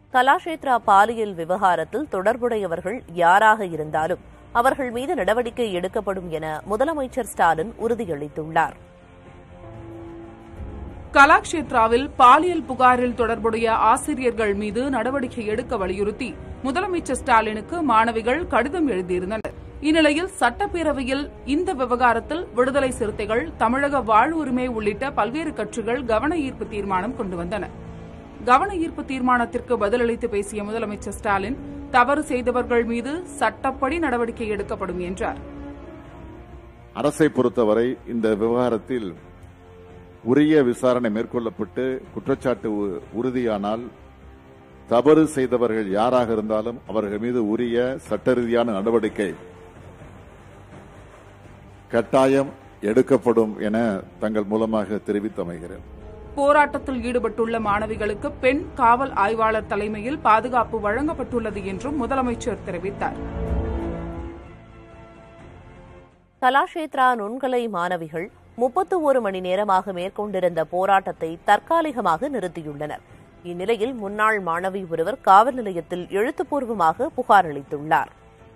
கலாஷேத்ரா பாலியல் விவகாரத்தில் தொடர்புடையவர்கள் யாராக இருந்தாலும் அவர்கள் மீது நடவடிக்கை எடுக்கப்படும் என முதலமைச்சர் ஸ்டாலின் உறுதியளித்துள்ளார் கலாக்ஷேத்ராவில் பாலியல் புகாரில் தொடர்புடைய ஆசிரியர்கள் மீது நடவடிக்கை எடுக்க வலியுறுத்தி முதலமைச்சர் ஸ்டாலினுக்கு மாணவிகள் கடிதம் எழுதியிருந்தனர் இந்நிலையில் சட்டப்பேரவையில் இந்த விவகாரத்தில் விடுதலை சிறுத்தைகள் தமிழக வாழ்வுரிமை உள்ளிட்ட பல்வேறு கட்சிகள் கவன ஈர்ப்பு தீர்மானம் கொண்டு வந்தன கவன ஈர்ப்பு தீர்மானத்திற்கு பதிலளித்து பேசிய முதலமைச்சர் ஸ்டாலின் தவறு செய்தவர்கள் மீது சட்டப்படி நடவடிக்கை எடுக்கப்படும் என்றார் அரசை பொறுத்தவரை இந்த விவகாரத்தில் உரிய விசாரணை மேற்கொள்ளப்பட்டு குற்றச்சாட்டு உ- உறுதியானால் தவறு செய்தவர்கள் யாராக இருந்தாலும் அவர்கள் மீது உரிய சட்ட ரீதியான நடவடிக்கை கட்டாயம் எடுக்கப்படும் என தங்கள் மூலமாக தெரிவித்தமைகிறேன் போராட்டத்தில் ஈடுபட்டுள்ள மாணவிகளுக்கு பெண் காவல் ஆய்வாளர் தலைமையில் பாதுகாப்பு வழங்கப்பட்டுள்ளது என்றும் முதலமைச்சர் தெரிவித்தார் கலாஷேத்ரா நுண்கலை மாணவிகள் முப்பத்து ஒரு மணி நேரமாக மேற்கொண்டிருந்த போராட்டத்தை தற்காலிகமாக நிறுத்தியுள்ளனர் இந்நிலையில் முன்னாள் மாணவி ஒருவர் காவல் நிலையத்தில் எழுத்துப்பூர்வமாக புகார் அளித்துள்ளார்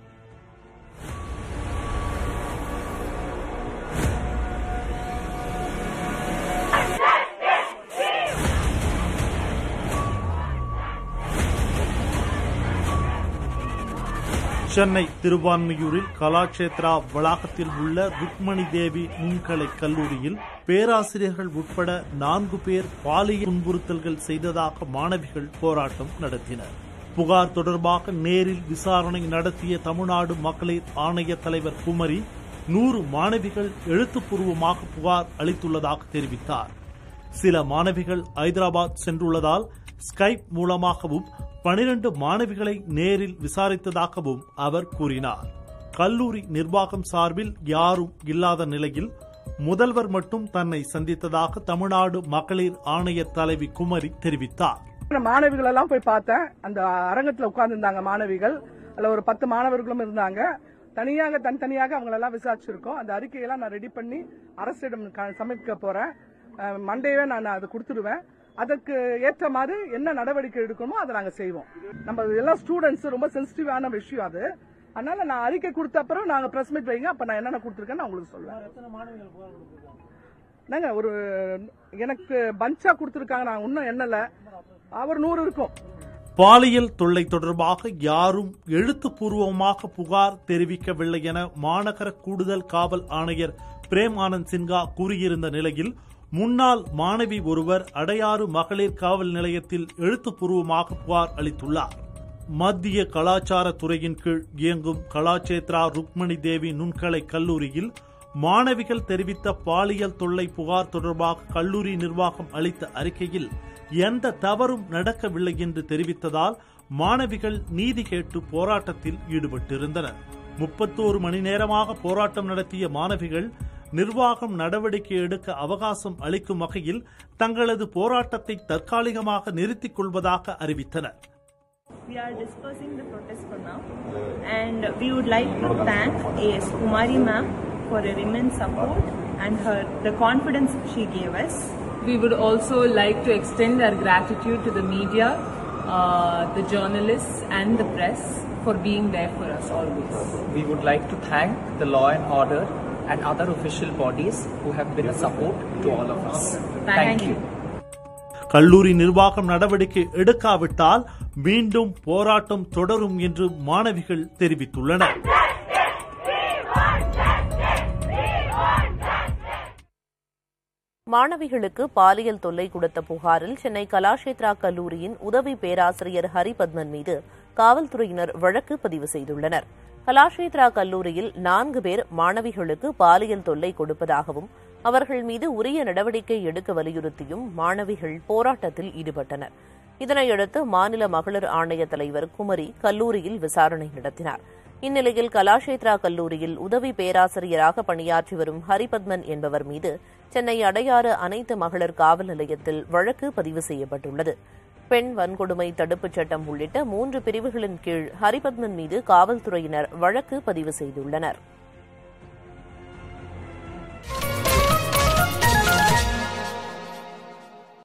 சென்னை திருவான்மியூரில் கலாட்சேத்ரா வளாகத்தில் உள்ள ருக்மணி தேவி நுண்கலை கல்லூரியில் பேராசிரியர்கள் உட்பட நான்கு பேர் பாலியல் துன்புறுத்தல்கள் செய்ததாக மாணவிகள் போராட்டம் நடத்தினர் புகார் தொடர்பாக நேரில் விசாரணை நடத்திய தமிழ்நாடு மகளிர் ஆணைய தலைவர் குமரி நூறு மாணவிகள் எழுத்துப்பூர்வமாக புகார் அளித்துள்ளதாக தெரிவித்தார் சில மாணவிகள் ஐதராபாத் சென்றுள்ளதால் ஸ்கைப் மூலமாகவும் பனிரண்டு மாணவிகளை நேரில் விசாரித்ததாகவும் அவர் கூறினார் கல்லூரி நிர்வாகம் சார்பில் யாரும் இல்லாத நிலையில் முதல்வர் மட்டும் தன்னை சந்தித்ததாக தமிழ்நாடு மகளிர் ஆணைய தலைவி குமரி தெரிவித்தார் மாணவிகள் எல்லாம் போய் பார்த்தேன் அந்த அரங்கத்துல உட்கார்ந்திருந்தாங்க மாணவிகள் அதுல ஒரு பத்து மாணவர்களும் இருந்தாங்க தனியாக தனித்தனியாக அவங்களெல்லாம் விசாரிச்சிருக்கோம் அந்த அறிக்கையெல்லாம் நான் ரெடி பண்ணி அரசிடம் க- சமர்ப்பிக்க போறேன் அஹ், மண்டேவே நான் அதை கொடுத்துடுவேன் அதற்கு ஏற்ற மாதிரி என்ன நடவடிக்கை எடுக்கணுமோ அதை நாங்க செய்வோம் நம்ம எல்லாம் ஸ்டூடெண்ட்ஸ் ரொம்ப சென்சிட்டிவான விஷயம் அது அதனால நான் அறிக்கை கொடுத்த அப்புறம் நாங்க பிரஸ் மீட் வைங்க அப்ப நான் என்னென்ன கொடுத்துருக்கேன்னு நான் உங்களுக்கு சொல்லுவேன் நாங்க ஒரு எனக்கு பஞ்சா கொடுத்துருக்காங்க நான் இன்னும் எண்ணல அவர் நூறு இருக்கும் பாலியல் தொல்லை தொடர்பாக யாரும் எழுத்துப்பூர்வமாக புகார் தெரிவிக்கவில்லை என மாநகர கூடுதல் காவல் ஆணையர் பிரேம் ஆனந்த் சின்ஹா கூறியிருந்த நிலையில் முன்னாள் மாணவி ஒருவர் அடையாறு மகளிர் காவல் நிலையத்தில் எழுத்துப்பூர்வமாக புகார் அளித்துள்ளார் மத்திய கலாச்சார துறையின் கீழ் இயங்கும் கலாச்சேத்ரா ருக்மணி தேவி நுண்கலை கல்லூரியில் மாணவிகள் தெரிவித்த பாலியல் தொல்லை புகார் தொடர்பாக கல்லூரி நிர்வாகம் அளித்த அறிக்கையில் எந்த தவறும் நடக்கவில்லை என்று தெரிவித்ததால் மாணவிகள் நீதி கேட்டு போராட்டத்தில் ஈடுபட்டிருந்தனர் முப்பத்தோரு மணி நேரமாக போராட்டம் நடத்திய மாணவிகள் நிர்வாகம் நடவடிக்கை எடுக்க அவகாசம் அளிக்கும் வகையில் தங்களது போராட்டத்தை தற்காலிகமாக நிறுத்திக் கொள்வதாக அறிவித்தனர் We are dispersing the protest for now and we would like to thank AS Kumari ma'am for her immense support and her the confidence she gave us. We would also like to extend our gratitude to the media, uh, the journalists, and the press for being there for us always. We would like to thank the law and order and other official bodies who have been a support to all of us. Thank you. கல்லூரி நிர்வாகம் நடவடிக்கை எடுக்காவிட்டால் மீண்டும் போராட்டம் தொடரும் என்று மாணவிகள் தெரிவித்துள்ளனர் மாணவிகளுக்கு பாலியல் தொல்லை கொடுத்த புகாரில் சென்னை கலாஷேத்ரா கல்லூரியின் உதவி பேராசிரியர் ஹரிபத்மன் மீது காவல்துறையினர் வழக்கு பதிவு செய்துள்ளனர் கலாஷேத்ரா கல்லூரியில் நான்கு பேர் மாணவிகளுக்கு பாலியல் தொல்லை கொடுப்பதாகவும் அவர்கள் மீது உரிய நடவடிக்கை எடுக்க வலியுறுத்தியும் மாணவிகள் போராட்டத்தில் ஈடுபட்டனர் இதனையடுத்து மாநில மகளிர் ஆணைய தலைவர் குமரி கல்லூரியில் விசாரணை நடத்தினார் இந்நிலையில் கலாஷேத்ரா கல்லூரியில் உதவி பேராசிரியராக பணியாற்றி வரும் ஹரிபத்மன் என்பவர் மீது சென்னை அடையாறு அனைத்து மகளிர் காவல் நிலையத்தில் வழக்கு பதிவு செய்யப்பட்டுள்ளது பெண் வன்கொடுமை தடுப்புச் சட்டம் உள்ளிட்ட மூன்று பிரிவுகளின் கீழ் ஹரிபத்மன் மீது காவல்துறையினர் வழக்கு பதிவு செய்துள்ளனர்